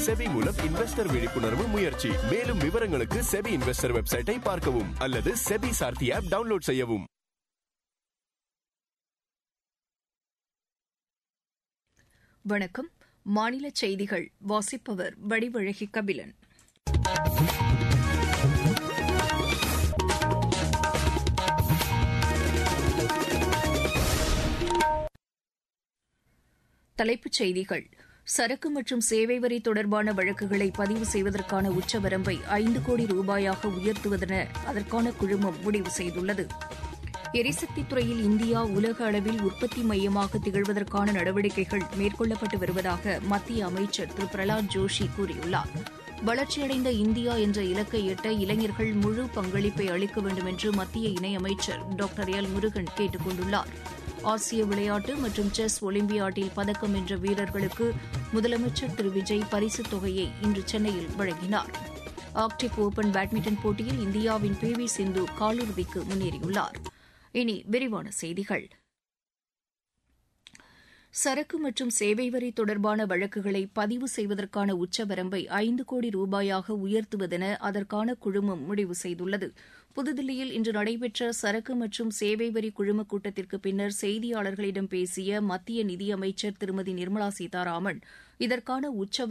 SEBI மூலம் investor விழிப்புணர்வு முயற்சி மேலும் விவரங்களுக்கு செபி இன்வெஸ்டர் வெப்சைட்டை பார்க்கவும் அல்லது செபி சார்த்தி ஆப் டவுன்லோட் செய்யவும் வணக்கம் மாநில செய்திகள் வாசிப்பவர் வடிவழகி கபிலன் தலைப்புச் செய்திகள் சரக்கு மற்றும் சேவை வரி தொடர்பான வழக்குகளை பதிவு செய்வதற்கான உச்சவரம்பை ஐந்து கோடி ரூபாயாக உயர்த்துவதென அதற்கான குழுமம் முடிவு செய்துள்ளது எரிசக்தி துறையில் இந்தியா உலக அளவில் உற்பத்தி மையமாக திகழ்வதற்கான நடவடிக்கைகள் மேற்கொள்ளப்பட்டு வருவதாக மத்திய அமைச்சர் திரு பிரலாத் ஜோஷி கூறியுள்ளார் வளர்ச்சியடைந்த இந்தியா என்ற இலக்கை எட்ட இளைஞர்கள் முழு பங்களிப்பை அளிக்க வேண்டும் என்று மத்திய இணையமைச்சர் டாக்டர் எல் முருகன் கேட்டுக் கொண்டுள்ளார் ஆசிய விளையாட்டு மற்றும் செஸ் ஒலிம்பியாட்டில் பதக்கம் வென்ற வீரர்களுக்கு முதலமைச்சர் திரு விஜய் பரிசுத் தொகையை இன்று சென்னையில் வழங்கினார் ஆர்க்டிக் ஓபன் பேட்மிண்டன் போட்டியில் இந்தியாவின் பி வி சிந்து காலிறுதிக்கு முன்னேறியுள்ளார் இனி விரிவான செய்திகள் சரக்கு மற்றும் சேவை வரி தொடர்பான வழக்குகளை பதிவு செய்வதற்கான உச்சவரம்பை ஐந்து கோடி ரூபாயாக உயர்த்துவதென அதற்கான குழுமம் முடிவு செய்துள்ளது புதுதில்லியில் இன்று நடைபெற்ற சரக்கு மற்றும் சேவை வரி குழும கூட்டத்திற்கு பின்னர் செய்தியாளர்களிடம் பேசிய மத்திய நிதியமைச்சர் திருமதி நிர்மலா சீதாராமன் இதற்கான உச்சவரம்பை